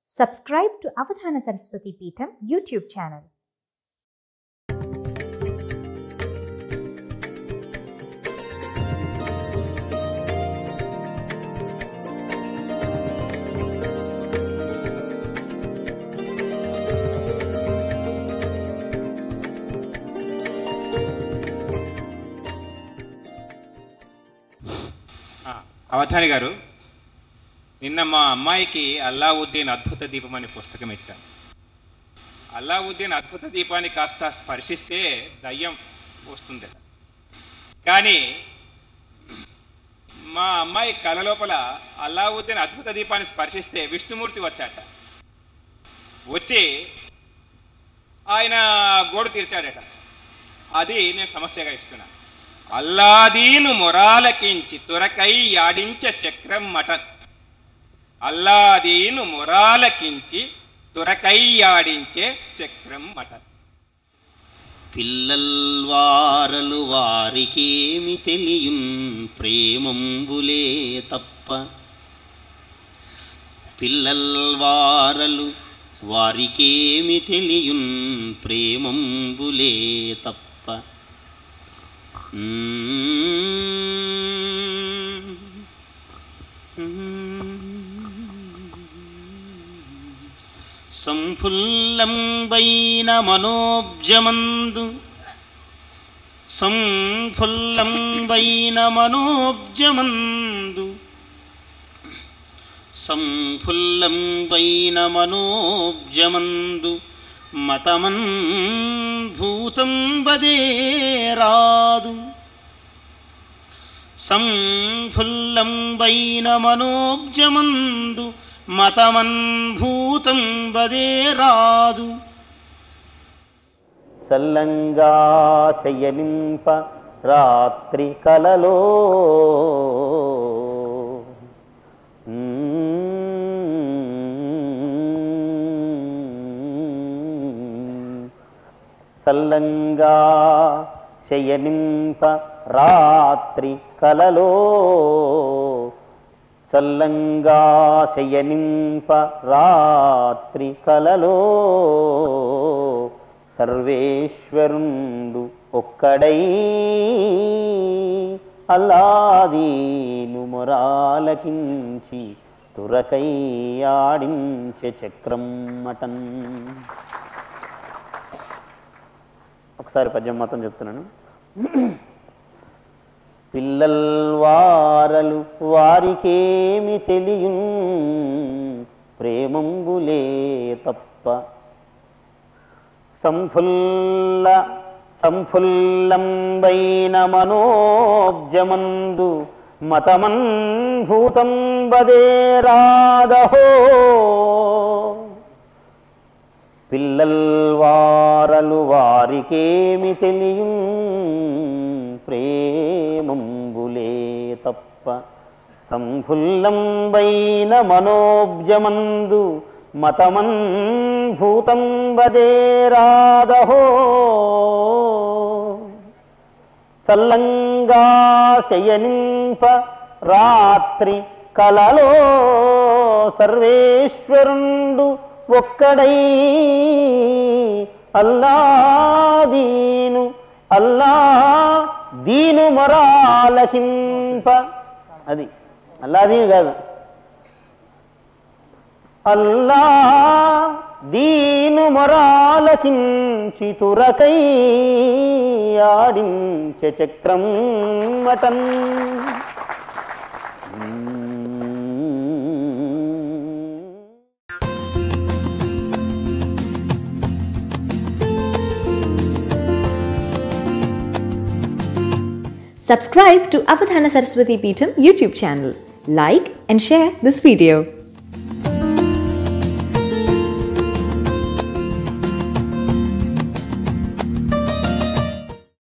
Subscribe to Avadhana Saraswati Peetham YouTube channel. ఆ, అవధాని గారు నిన్న మా అమ్మాయికి అల్లావుద్దీన్ అద్భుత దీపం అనే పుస్తకం ఇచ్చాను అల్లావుద్దీన్ అద్భుత దీపాన్ని కాస్త స్పర్శిస్తే దయ్యం వస్తుంది కానీ మా అమ్మాయి కళ లోపల అల్లావుద్దీన్ అద్భుత దీపాన్ని స్పర్శిస్తే విష్ణుమూర్తి వచ్చాట వచ్చి ఆయన గోడు తీర్చాడట అది నేను సమస్యగా ఇస్తున్నాను అల్లాదీను మొరాలకించి తురకై యాడించ చక్రం మటన్ అల్లాదీను మొరాలకించి తురకై యాడించే చక్రం మటన్ పిల్లల్వారలు వారికేమి తెలియున్ ప్రేమంబులే తప్ప పిల్లల్వారలు వారికేమి తెలియున్ ప్రేమంబులే తప్ప సంఫుల్లంబైన మనోబ్జమందు సంఫుల్లంబైన మనోబ్జమందు సంఫుల్లంబైన మనోబ్జమందు మతమన్ భూతం బదే రాదు సంఫుల్లంబైన మనోబ్జమందు మతమన్భూతం బదే రాదు చల్లంగా శయనింప రాత్రి కలలో చల్లంగా శయనింప రాత్రి కలలో చల్లంగా శయనింప రాత్రి కలలో సర్వేశ్వరుండు ఒక్కడై అల్లాదీను మొరాలకించి తురకై ఆడించే చక్రం మటన్ ఒకసారి పద్యం మొత్తం చెప్తున్నాను పిల్లల్వారలు వారికేమి తెలియున్ ప్రేమంబులే తప్ప సంఫుల్ల సంఫుల్లంబైన మనోబ్జమందు మతమన్ భూతం బదే రాదహో పిల్లల్వారలు వారికేమి తెలియున్ ప్రేమంబులే తప్ప సంఫుల్లంబైన మనోబ్జమందు మతమన్ భూతం బదే రాదహో చల్లంగా శయనింప రాత్రి కలలో సర్వేశ్వరుండు ఒక్కడై అల్లాదీను అల్లా దీను మొరాలకింప అది అల్లాదీను కాదు అల్లా దీను మొరాలకించి తురకై ఆడించే చక్రం mutton Subscribe to Avadhana Saraswati Peetham YouTube channel. Like and share this video.